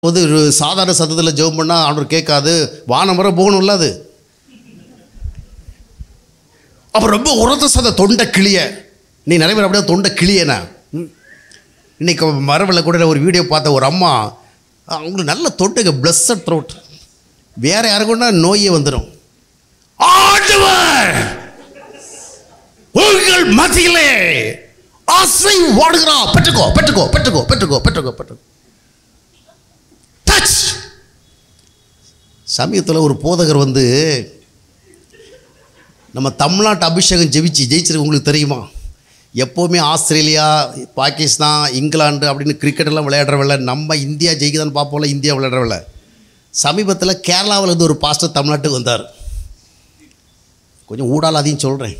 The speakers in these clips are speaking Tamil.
போது ஒரு சாதாரண சத்தத்தில் ஜெபம் பண்ணால் ஆண்டவர் கேட்காது வானம் வர போகணும்ல அது அப்போ ரொம்ப உரத்த சத தொண்டை கிளிய நீ நிறைய பேர் அப்படியே தொண்டை கிளியனா ம். இன்னைக்கு மரபில் கூட நான் ஒரு வீடியோ பார்த்த ஒரு அம்மா அவங்களுக்கு நல்ல தொண்டைங்க பிளஸ்ஸட் த்ரோட் வேற யாருக்குன்னா நோயே வந்துடும் ஆண்டவர் உங்கள் மத்தியிலே ஆசை வாடுகிறா பெற்றுக்கோ பெற்றுக்கோ பெற்றுக்கோ பெற்றுக்கோ பெற்றுக்கோ பெற்றுக்கோ டச் சமயத்தில் ஒரு போதகர் வந்து நம்ம தமிழ்நாட்டு அபிஷேகம் ஜெயிச்சு ஜெயிச்சிருக்கு உங்களுக்கு தெரியுமா எப்போவுமே ஆஸ்திரேலியா பாகிஸ்தான் இங்கிலாந்து அப்படின்னு கிரிக்கெட் எல்லாம் விளையாடுறவில்ல நம்ம இந்தியா ஜெயிக்குதான்னு பார்ப்போம்ல இந்தியா விளையாடுறவில்ல சமீபத்தில் கேரளாவில் இருந்து ஒரு பாஸ்டர் தமிழ்நாட்டுக்கு வந்தார் கொஞ்சம் ஊடால அதையும் சொல்கிறேன்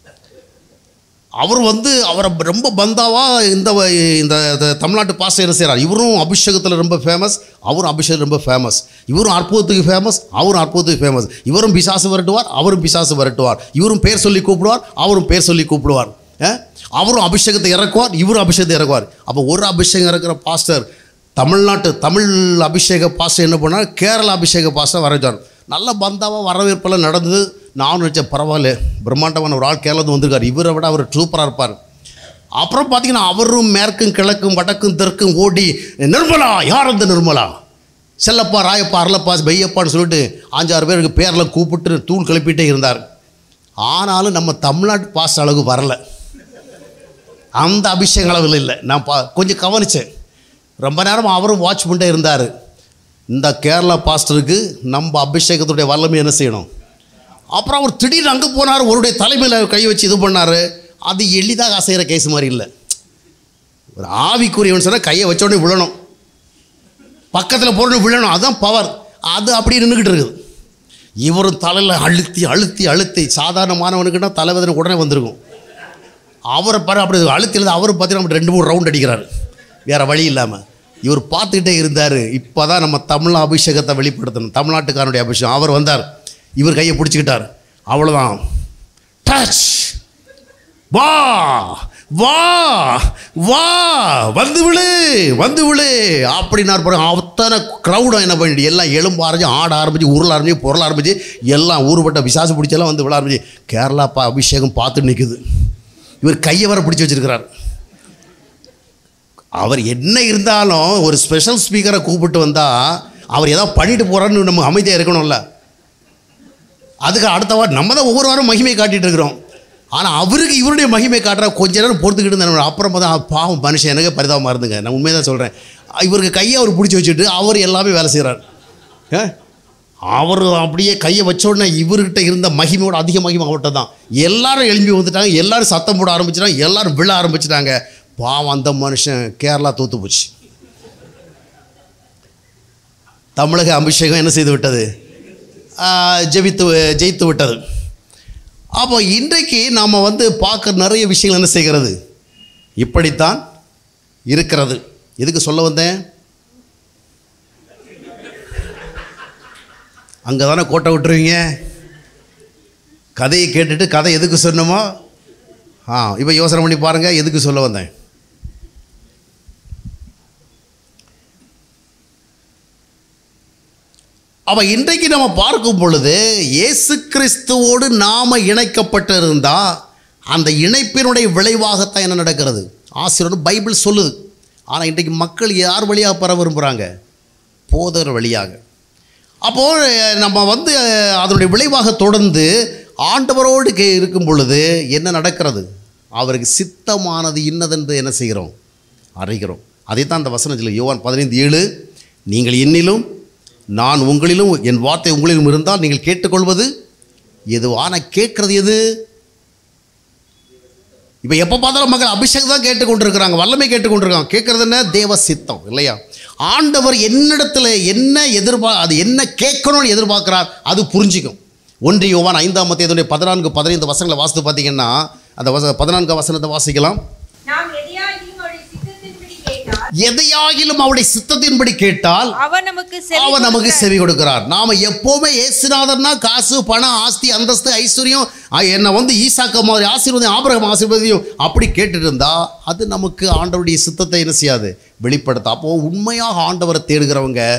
அவர் வந்து அவரை ரொம்ப பந்தாவா இந்த வ- இந்த இந்த தமிழ்நாட்டு பாஸ்டர் என்ன செய்கிறார் இவரும் அபிஷேகத்தில் ரொம்ப ஃபேமஸ் அவரும் அபிஷேகம் ரொம்ப ஃபேமஸ் இவரும் அற்புதத்துக்கு ஃபேமஸ் அவரும் அற்புதத்துக்கு ஃபேமஸ் இவரும் பிசாசு விரட்டுவார் அவரும் பிசாசு விரட்டுவார் இவரும் பேர் சொல்லி கூப்பிடுவார் அவரும் பேர் சொல்லி கூப்பிடுவார் அஹ்? அவரும் அபிஷேகத்தை இறக்குவார் இவரும் அபிஷேகத்தை இறக்குவார் அப்போ ஒரு அபிஷேகம் இறக்குற பாஸ்டர் தமிழ்நாட்டு தமிழ் அபிஷேக பாஸ்டர் என்ன பண்ணார் கேரளா அபிஷேக பாஸ்டர் வரச்சார் நல்ல பந்தாவாக வரவேற்பெல்லாம் நடந்தது நானும் நினச்சேன் பரவாயில்ல பிரம்மாண்டமான ஒரு ஆள் கேரளத்து வந்திருக்கார் இவரை விட அவர் சூப்பராக இருப்பார் அப்புறம் பார்த்தீங்கன்னா அவரும் மேற்கும் கிழக்கும் வடக்கும் தெற்கும் ஓடி நிர்மலா யார் அந்த நிர்மலா செல்லப்பா ராயப்பா அரளப்பா பெய்யப்பான்னு சொல்லிட்டு அஞ்சாறு பேருக்கு பேரில் கூப்பிட்டு தூள் கிளப்பிட்டே இருந்தார் ஆனாலும் நம்ம தமிழ்நாட்டு பாஸ் அளவுக்கு வரல அந்த அபிஷேக அளவில் இல்லை நான் பா கொஞ்சம் கவனித்தேன் ரொம்ப நேரம் அவரும் வாட்ச் பண்ணிட்டே இருந்தார் இந்த கேரளா பாஸ்டருக்கு நம்ம அபிஷேகத்துடைய வல்லமை என்ன செய்யணும் அப்புறம் அவர் திடீர்னு அங்கே போனார் அவருடைய தலைமையில் கை வச்சு இது பண்ணார் அது எளிதாக அசைகிற கேஸ் மாதிரி இல்லை ஒரு ஆவிக்குரியவன் சொன்னால் கையை வச்ச உடனே விழணும் பக்கத்தில் போடணும் விழணும் அதுதான் பவர் அது அப்படி நின்றுக்கிட்டு இருக்குது இவரும் தலையில் அழுத்தி அழுத்தி அழுத்தி சாதாரணமானவனுக்குன்னா தலைவேதனை உடனே வந்திருக்கும் அவரை பாரு அப்படி அழுத்தில அவர் பார்த்தீங்கன்னா அப்படி ரெண்டு மூணு ரவுண்ட் அடிக்கிறார் வேற வழி இல்லாமல் இவர் பார்த்துக்கிட்டே இருந்தார் இப்போ தான் நம்ம தமிழ் அபிஷேகத்தை வெளிப்படுத்தணும் தமிழ்நாட்டுக்காரனுடைய அபிஷேகம் அவர் வந்தார் இவர் கையை பிடிச்சிக்கிட்டார் அவ்வளோதான் டச் வா வா வா வந்து விழு வந்து விழு அப்படின்னாரு பாருங்க அத்தனை க்ரௌடும் என்ன பண்ணிட்டு எல்லாம் எலும்பு ஆரம்பிச்சு ஆட ஆரம்பிச்சு உருள ஆரம்பிச்சு பொருள் ஆரம்பிச்சு எல்லாம் ஊருப்பட்ட விசாசு பிடிச்செல்லாம் வந்து விழ ஆரம்பிச்சு கேரளா பா அபிஷேகம் பார்த்து நிற்குது இவர் கையை வர பிடிச்சி வச்சிருக்கிறார் அவர் என்ன இருந்தாலும் ஒரு ஸ்பெஷல் ஸ்பீக்கரை கூப்பிட்டு வந்தால் அவர் ஏதாவது பண்ணிட்டு போகிறான்னு நம்ம அமைதியாக இருக்கணும்ல அதுக்கு அடுத்த வாரம் நம்ம தான் ஒவ்வொரு வாரம் மகிமை காட்டிட்டு இருக்கிறோம் ஆனால் அவருக்கு இவருடைய மகிமை காட்டுற கொஞ்ச நேரம் பொறுத்துக்கிட்டு இருந்தார் அப்புறம் பார்த்தா "ஆ, பாவம் மனுஷன் எனக்கு பரிதாபமாக இருந்துங்க நான் உண்மையை தான் சொல்கிறேன் இவருக்கு கையை அவர் பிடிச்சி வச்சுட்டு அவர் எல்லாமே வேலை செய்கிறார் அவர் அப்படியே கையை வச்ச உடனே இவர்கிட்ட இருந்த மகிமையோட அதிக மகிமை அவர்கிட்ட தான் எல்லாரும் எழும்பி வந்துட்டாங்க எல்லாரும் சத்தம் போட ஆரம்பிச்சிட்டாங்க எல்லாரும் விழ ஆரம்பிச்சிட்டாங்க பாவம் அந்த மனுஷன் கேரளா தூத்து போச்சு தமிழக அபிஷேகம் என்ன செய்து விட்டது ஆஹ், ஜெபித்து ஜெயித்து விட்டது அப்போ இன்றைக்கு நாம் வந்து பார்க்குற நிறைய விஷயங்கள் என்ன செய்கிறது இப்படித்தான் இருக்கிறது எதுக்கு சொல்ல வந்தேன் அங்கே தானே கோட்டை விட்டுருவீங்க கதையை கேட்டுட்டு கதை எதுக்கு சொன்னோமோ ஆ இப்போ யோசனை பண்ணி பாருங்கள் எதுக்கு சொல்ல வந்தேன் அப்போ இன்றைக்கு நம்ம பார்க்கும் பொழுது இயேசு கிறிஸ்துவோடு நாம் இணைக்கப்பட்டிருந்தா அந்த இணைப்பினுடைய விளைவாகத்தான் என்ன நடக்கிறது ஆசிரியர் பைபிள் சொல்லுது ஆனால் இன்றைக்கு மக்கள் யார் வழியாக பெற விரும்புகிறாங்க போதர் வழியாக அப்போது நம்ம வந்து அஹ், அதனுடைய விளைவாக தொடர்ந்து ஆண்டவரோடு கே- இருக்கும் பொழுது என்ன நடக்கிறது அவருக்கு சித்தமானது இன்னதென்று என்ன செய்கிறோம் அறிகிறோம் அதைத்தான் அந்த வசனத்தில் யோவான் பதினைந்து ஏழு நீங்கள் என்னிலும் நான் உங்களிலும் என் வார்த்தை உங்களிலும் இருந்தால் நீங்கள் கேட்டுக்கொள்வது எது ஆனால் கேட்குறது எது இப்போ எப்போ பார்த்தாலும் மக்கள் அபிஷேகம் தான் கேட்டுக்கொண்டிருக்கிறாங்க வல்லமை கேட்டுக்கொண்டிருக்காங்க கேட்குறது என்ன தேவ சித்தம் இல்லையா ஆண்டவர் என்னிடத்தில் என்ன எதிர்பார் அது என்ன கேட்கணும்னு எதிர்பார்க்கிறார் அது புரிஞ்சிக்கும் ஒன்று யோவான் ஐந்தாம் மத்தியதுடைய பதினான்கு பதினைந்து வசனங்களை வாசித்து பார்த்தீங்கன்னா அந்த வச பதினான்கு வசனத்தை வாசிக்கலாம் நாம் எதையாகிலும் அவருடைய சித்தத்தின்படி கேட்டால் எதையாகிலும் அவருடைய சித்தத்தின்படி கேட்டால் அவர் நமக்கு செவி அவர் நமக்கு கொடுக்க- செவி கொடுக்கிறார் நாம எப்போவுமே ஏசுநாதர்னா காசு பணம் ஆஸ்தி அந்தஸ்து ஐஸ்வர்யம் ஆ, என்னை வந்து ஈசாக்க மாதிரி ஆசீர்வதியும் ஆபரகம் ஆசீர்வதியும் அப்படி கேட்டுட்டு இருந்தா அது நமக்கு ஆண்டவருடைய சித்தத்தை என்ன செய்யாது வெளிப்படுத்த அப்போ உண்மையாக ஆண்டவரை தேடுகிறவங்க